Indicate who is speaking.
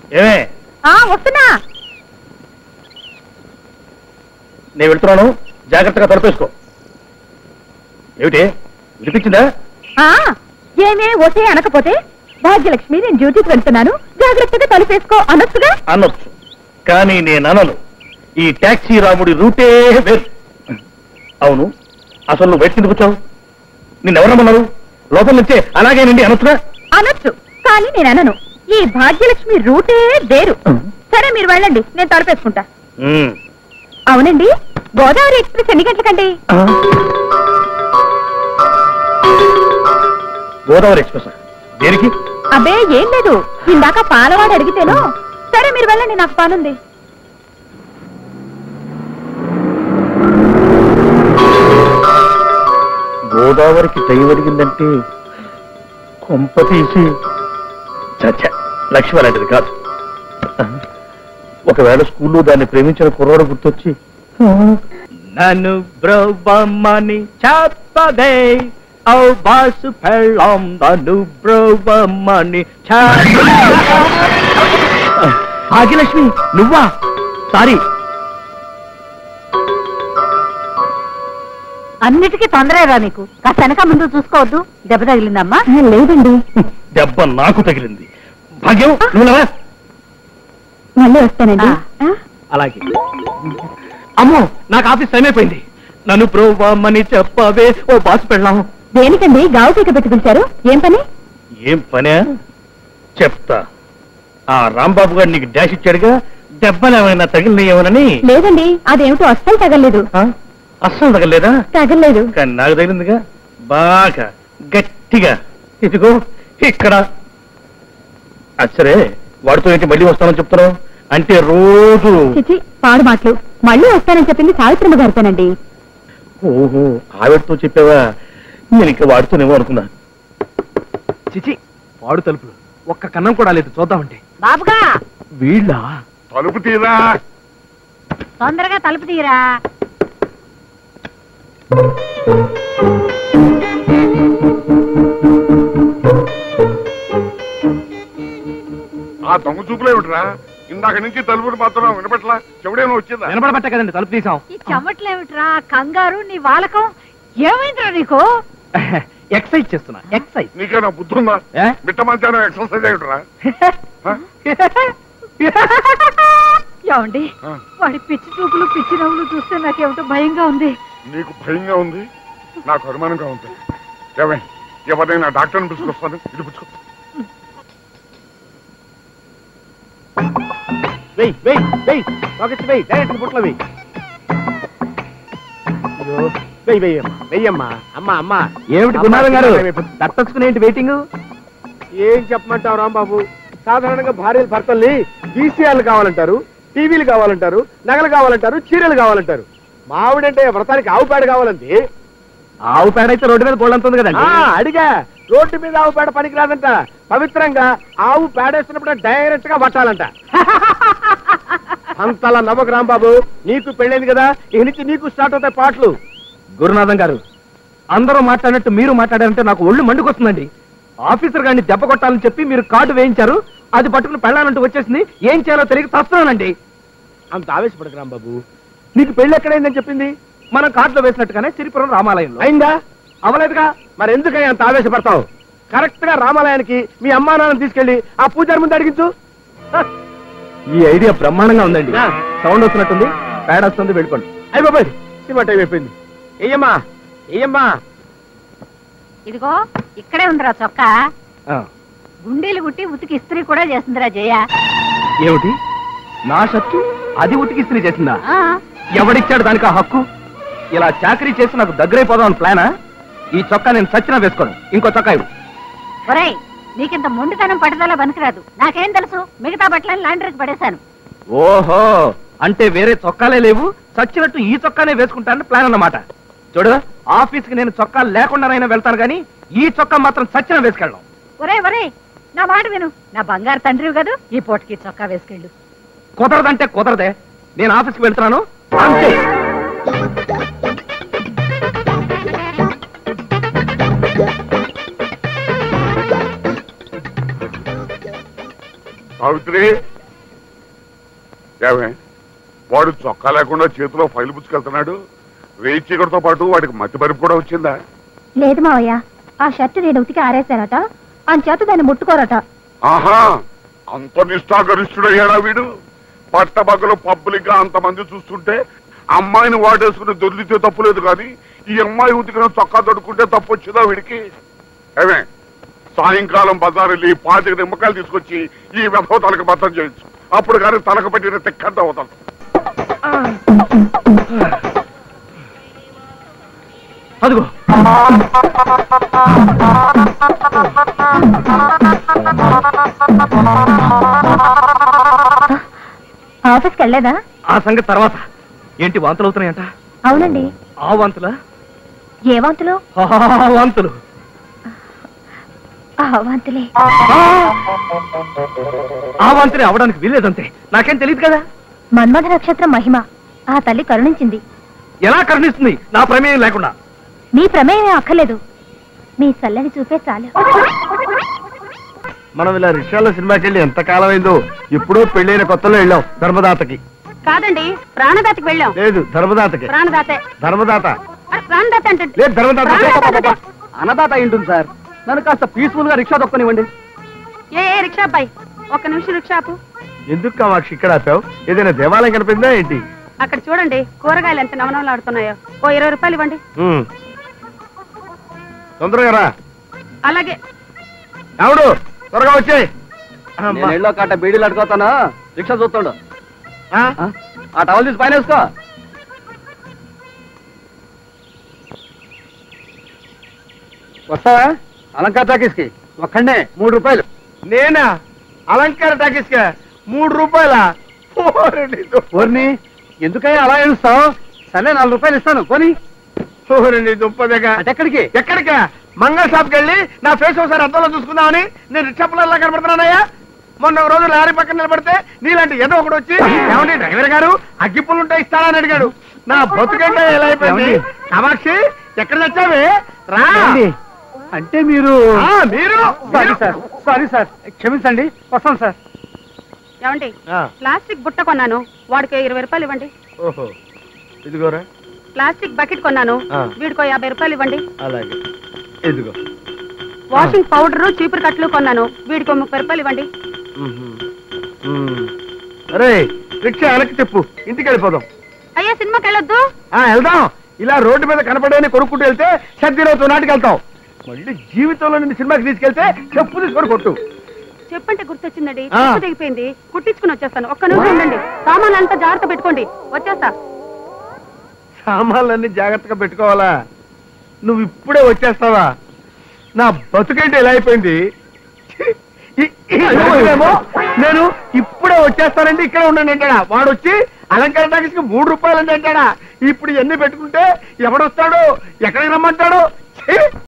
Speaker 1: ఏమే
Speaker 2: ఆ వస్తున్నా
Speaker 1: నేను వెళ్తున్నాను జాగ్రత్తగా తలపేసుకో ఏమిటి వినిపించిందా
Speaker 2: ఆ ఏమే ఒసే అనకపోతే భాగ్యలక్ష్మి నేను డ్యూటీకి వెళ్తున్నాను జాగ్రత్తగా తలుపేసుకో అనొచ్చుగా
Speaker 1: అనొచ్చు కానీ నేను అనను ఈ టాక్సీ రాముడి రూటే వేరు అవును అసలు నువ్వు బయటకు ఎందుకు వచ్చావు నిన్నెవరమ్మన్నారు లోపల నుంచే అలాగేనండి అనొచ్చుగా
Speaker 2: అనొచ్చు కానీ నేను అనను ఈ భాగ్యలక్ష్మి రూటే వేరు సరే మీరు వెళ్ళండి నేను తలుపేసుకుంటా
Speaker 1: ఉమ్.
Speaker 2: అవునండి గోదావరి ఎక్స్ప్రెస్ ఎన్ని గంటలకండి
Speaker 1: ఆ. గోదావరి ఎక్స్ప్రెస్ దేనికి
Speaker 2: అబ్బే ఏం లేదు ఇందాక పాలవాడు అడిగితేనో సరే మీరు వెళ్ళండి నాకు పనుంది
Speaker 1: గోదావరికి టైం ఒరిగిందంటే కొంప తీసి చచ్చ లక్ష్మి అలాంటిది కాదు ఒకవేళ స్కూల్లో దాన్ని ప్రేమించిన కుర్రాడు గుర్తొచ్చి నన్ను బ్రవమని చెప్పదే ఔ బాసు పెళ్ళం నన్ను బ్రవమని భాగ్యలక్ష్మి నువ్వా సారీ
Speaker 2: అన్నిటికీ తొందరగా నీకు కాస్త వెనక ముందు చూసుకోవద్దు దెబ్బ తగిలిందమ్మా లేదండి
Speaker 1: దెబ్బ నాకు తగిలింది భాగ్యం నువ్వునవా
Speaker 2: మళ్ళీ వస్తానండి
Speaker 1: అలాగే అమ్మో నాకు ఆఫీస్ టైం అయిపోయింది నన్ను ప్రోవమ్మని చెప్పవే ఓ బాస్ పెళ్ళాము
Speaker 2: దేనికండి గావు పీక పెట్టి పిలిచారు ఏం పని
Speaker 1: ఏం పనే చెప్తా ఆ రాంబాబు గారు నీకు డాష్ ఇచ్చాడుగా దెబ్బలు ఏమైనా తగిలినాయేమోనని
Speaker 2: లేదండి అదేమిటో అస్సలు తగలేదు
Speaker 1: ఆ? అస్సలు తగలేదా
Speaker 2: తగలేదు
Speaker 1: కానీ నాకు తగిలిందిగా బాగా గట్టిగా ఇదిగో ఇక్కడ అచ్చరే వాడితో ఏంటి మళ్ళీ వస్తానని చెప్తున్నావు అంటే రోజు
Speaker 2: చిచి పాడు మాటలు మళ్ళీ వస్తానని చెప్పింది సావిత్రమ్మ గారితోనండి
Speaker 1: ఓహో ఆవిడతో చెప్పావా నేను ఇంకా వాడుతూనేమో అనుకున్నా
Speaker 3: చిచి వాడు తలుపులు ఒక్క కన్నం కూడా లేదు చూద్దామంటే
Speaker 2: బాబుగా
Speaker 3: వీళ్ళ
Speaker 4: తలుపు తీరా
Speaker 2: తొందరగా తలుపు తీరా
Speaker 4: ఆ దొంగ చూపులే ఏమిట్రా ఇందాక నుంచి తలుపులు మాత్రం వినపట్లా చెవిడేమో వచ్చిందా
Speaker 3: వినపడబట్ట కదండి తలుపు తీసాం
Speaker 2: ఈ చెమట్లేమిట్రా కంగారు నీ వాలకం ఏమైందిరా నీకు
Speaker 3: ఎక్సైజ్ చేస్తున్నా ఎక్సైజ్
Speaker 4: నీకేనా బుద్ధి ఉందా
Speaker 3: ఏ?
Speaker 4: మిట్ట మధ్యాహ్నం ఎక్సర్సైజ్ ఏమిట్రా ఆ?
Speaker 2: ఏమండి
Speaker 4: ఆ.
Speaker 2: వాడి పిచ్చి చూపులు పిచ్చి నవ్వులు చూస్తే నాకేమిటో భయంగా ఉంది
Speaker 4: నీకు భయంగా ఉంది నాకు అనుమానంగా ఉంది ఏమై ఎవరైనా డాక్టర్ని పిలుచుకొస్తాను ఇది పుచ్చుకో
Speaker 3: వెయ్ వెయ్ వెయ్ రాకెట్ వెయ్ డైరెక్ట్ బుట్లో వెయ్ అయ్యో వెయ్ వెయ్యమ్మా వెయ్యమ్మా అమ్మా అమ్మా ఏమిటి గున్నారం గారు తట్టచ్చుకుని ఏంటి వెయిటింగ్ ఏం చెప్పమంటావు రాంబాబు సాధారణంగా భార్యలు భర్తల్ని వీసీఆర్లు కావాలంటారు టీవీలు కావాలంటారు నగలు కావాలంటారు చీరలు కావాలంటారు మావిడంటే వ్రతానికి ఆవు పేడ కావాలండి ఆవు పేడ అయితే రోడ్డు మీద గోళ్ళంతుంది కదండి అడిగా రోడ్డు మీద ఆవు పేడ పనికి రాదంట పవిత్రంగా ఆవు పేడేస్తున్నప్పుడు డైరెక్ట్ గా పట్టాలంట అంతలా నవ్వకు రాంబాబు నీకు పెళ్ళైంది కదా ఇక నుంచి నీకు స్టార్ట్ అవుతాయి పాటలు గురునాథం గారు అందరూ మాట్లాడినట్టు మీరు మాట్లాడారంటే నాకు ఒళ్ళు మండుకొస్తుందండి ఆఫీసర్ గారిని దెబ్బ కొట్టాలని చెప్పి మీరు కార్డు వేయించారు అది పట్టుకుని పెళ్ళాలంటూ వచ్చేసింది ఏం చేయాలో తెలియక తస్తున్నానండి అంత ఆవేశపడకు రాంబాబు నీకు పెళ్లి ఎక్కడైందని చెప్పింది మనం కార్డులో వేసినట్టుగానే సిరిపురం రామాలయంలో అయిందా అవలేదుగా మరి ఎందుకని అంత ఆవేశపడతావు కరెక్ట్ గా రామాలయానికి మీ అమ్మా నాన్న తీసుకెళ్లి ఆ పూజారి ముందు అడిగించు హ! ఈ ఐడియా బ్రహ్మాండంగా ఉందండి సౌండ్ వస్తున్నట్టుంది పేడ వస్తుంది వెళ్ళిపోండి అయ్యి బాబాయ్ సినిమా టైం అయిపోయింది ఏయమ్మా ఏయమ్మా
Speaker 2: ఇదిగో ఇక్కడే ఉందిరా చొక్క గుండీలు గుట్టి ఉతికి ఇస్త్రీ కూడా చేస్తుందిరా జయ
Speaker 3: ఏమిటి నా షర్టు అది ఉతికి ఇస్త్రీ చేసిందా
Speaker 2: ఆ,
Speaker 3: ఎవడిచ్చాడు దానికి ఆ హక్కు ఇలా చాకరీ చేసి నాకు దగ్గరైపోదాం అని ప్లానా ఈ చొక్కా నేను సచ్చినా వేసుకోను ఇంకో చొక్కా ఇవ్వు
Speaker 2: ఒరేయ్ నీకింత మొండితనం పట్టుదల పనికిరాదు నాకేం తెలుసు మిగతా బట్టలను లాండ్రీకి పడేశాను
Speaker 3: ఓహో అంటే వేరే చొక్కాలే లేవు చచ్చినట్టు ఈ చొక్కానే వేసుకుంటానని ప్లాన్ అన్నమాట చూడు ఆఫీస్ కి నేను చొక్కా లేకుండానైనా వెళ్తాను కానీ ఈ చొక్కా మాత్రం చచ్చిన వేసుకెళ్ళడం
Speaker 2: ఒరేయ్ ఒరేయ్ నా మాట విను నా బంగారు తండ్రివి కదూ ఈ పూటకి చొక్కా వేసుకెళ్ళు
Speaker 3: కుదరదంటే కుదరదే నేను ఆఫీస్కి వెళ్తున్నాను అంతే
Speaker 4: సావిత్రి ఏమే వాడు చొక్కా లేకుండా చేతిలో ఫైల్ పుచ్చుకెళ్తున్నాడు రేయి చీకటితో పాటు వాడికి మతి పరిపు కూడా వచ్చిందా
Speaker 5: లేదు మావయ్య ఆ షర్ట్ నేను ఉతికి ఆరేశారట అంచేత దాన్ని ముట్టుకోరట
Speaker 4: ఆహా అంత నిష్ఠాగరిష్ఠుడయ్యాడా వీడు పట్టబగలు పబ్లిక్ గా అంతమంది చూస్తుంటే అమ్మాయిని వాడేసుకుని దొర్లితే తప్పు లేదు కానీ ఈ అమ్మాయి ఉతికిన చొక్కా తొడుకుంటే తప్పు వచ్చిందా వీడికి ఏమే సాయంకాలం బజార్ వెళ్ళి పాతిక నిమ్మకాయలు తీసుకొచ్చి ఈ వ్యభవ తలకు బద్దం చేయొచ్చు అప్పుడు కానీ తలకు పెట్టిన తిక్కంత అవుతాం
Speaker 3: అదిగో
Speaker 5: ఆఫీస్కి వెళ్ళలేదా
Speaker 3: ఆ సంగతి తర్వాత ఏంటి వాంతులు అవుతున్నాయంట
Speaker 5: అవునండి
Speaker 3: ఆ వాంతులా
Speaker 5: ఏ వాంతులు
Speaker 3: ఆ వాంతులు
Speaker 5: ఆ వాంతులే
Speaker 3: ఆ వాంతులే అవడానికి వీల్లేదంతే నాకేం తెలియదు కదా
Speaker 5: మన్మథ నక్షత్రం మహిమ ఆ తల్లి కరుణించింది
Speaker 3: ఎలా కరుణిస్తుంది నా ప్రమేయం లేకుండా
Speaker 5: మీ ప్రమేయమే అక్కర్లేదు మీ చల్లని చూపే చాలు
Speaker 1: మనం ఇలా రిక్షాలో సినిమాకి వెళ్ళి ఎంత కాలం అయిందో ఎప్పుడో పెళ్ళైన కొత్తలో వెళ్ళాం ధర్మదాతకి
Speaker 2: కాదండి ప్రాణదాతకి వెళ్ళాం
Speaker 1: లేదు ధర్మదాతకి
Speaker 2: ప్రాణదాతే
Speaker 1: ధర్మదాత
Speaker 2: అరే, ప్రాణదాత అంటే
Speaker 1: లేదు ధర్మదాత
Speaker 2: ప్రాణదాత.
Speaker 3: అన్నదాత ఉంటుంది సార్ నన్ను కాస్త పీస్ఫుల్ గా రిక్షా దొక్కనివ్వండి
Speaker 2: ఏ ఏ రిక్షా అబ్బాయి ఒక్క నిమిషం రిక్షా ఆపు
Speaker 1: ఎందుకు కామాక్షి ఇక్కడ ఆపావు ఏదైనా దేవాలయం కనిపిందా ఏంటి
Speaker 2: అక్కడ చూడండి కూరగాయలు ఎంత నవనవలాడుతున్నాయో ఓ ఇరవై రూపాయలు ఇవ్వండి
Speaker 1: ఉమ్. తొందరగా రా
Speaker 2: అలాగే
Speaker 1: ఎవడు త్వరగా వచ్చే
Speaker 3: నేను ఎల్లో కాట బీడీలు అడుగుతాను రిక్షా చూస్తుండు ఆ? ఆ టవల్ తీసి పైన వేసుకో వస్తావా అలంకార టాకీస్ కి ఒక్కడే మూడు రూపాయలు
Speaker 1: నేనా అలంకార టాకీస్ కా మూడు రూపాయల
Speaker 3: ఓర్ని ఎందుకయ్యా అలా ఏడుస్తావు సరే నాలుగు రూపాయలు ఇస్తాను పోనీ
Speaker 1: దుప్పదగా
Speaker 3: అటెక్కడికి
Speaker 1: ఎక్కడికా మంగళ షాప్కి వెళ్ళి నా ఫేస్ ఒకసారి అద్దంలో చూసుకుందామని నేను రిక్షా పిల్లల్లా కనబడుతున్నానయ్యా మొన్న ఒక రోజు లారీ పక్కన నిలబడితే నీలాంటి ఏదో ఒకడు వచ్చి ఏమండి డ్రైవర్ గారు అగ్గిపుల్లు ఉంటే ఇస్తారా అని అడిగాడు నా బతుకంటే ఎలా అయిపోయింది
Speaker 3: ఏమండి?
Speaker 1: కామాక్షి ఎక్కడ తెచ్చావే రా
Speaker 3: అంటే మీరు
Speaker 1: ఆ, మీరు
Speaker 3: సారీ సార్ సారీ సార్ క్షమించండి వస్తాను సార్
Speaker 2: ఏమండి
Speaker 1: ఆ,
Speaker 2: ప్లాస్టిక్ బుట్ట కొన్నాను వాడికి ఇరవై రూపాయలు ఇవ్వండి
Speaker 1: ఓహో ఇదిగోరా
Speaker 2: ప్లాస్టిక్ బకెట్ కొన్నాను
Speaker 1: ఆ.
Speaker 2: వీడికో యాభై రూపాయలు ఇవ్వండి
Speaker 1: అలాగే ఇదిగో
Speaker 2: వాషింగ్ పౌడర్ చీపురు కట్లు కొన్నాను వీడికో ముప్పై రూపాయలు ఇవ్వండి
Speaker 1: అరే రిక్షా వెనక్కి చెప్పు ఇంటికి వెళ్ళిపోదాం
Speaker 2: అయ్యా సినిమాకి వెళ్ళొద్దు
Speaker 1: ఆ వెళ్దాం ఇలా రోడ్డు మీద కనపడేని కొనుక్కుంటూ వెళ్తే సర్దిరోజు నాటికి వెళ్తాం మళ్ళీ జీవితంలో నిన్ను సినిమాకి తీసుకెళ్తే చెప్పు తీసుకొని కొట్టు
Speaker 2: చెప్పంటే గుర్తొచ్చిందండి
Speaker 1: ఆ.
Speaker 2: చెప్పు తెగిపోయింది కుట్టించుకుని వచ్చేస్తాను ఒక్క నిమిషం ఉండండి సామాన్లు అంతా జాగ్రత్త పెట్టుకోండి వచ్చేస్తా
Speaker 1: సామాన్లన్నీ జాగ్రత్తగా పెట్టుకోవాలా నువ్వు ఇప్పుడే వచ్చేస్తావా నా బతుకేంటి ఎలా అయిపోయింది ఈ- ఈ రోజునేమో నేను ఇప్పుడే వచ్చేస్తానంటే ఇక్కడ ఉండండి అంటాడా వాడు వచ్చి అలంకార టాకీస్కి మూడు రూపాయలు అంటాడా ఇప్పుడు ఇవన్నీ పెట్టుకుంటే ఎవడొస్తాడో ఎక్కడికి రమ్మంటాడో ఛీ!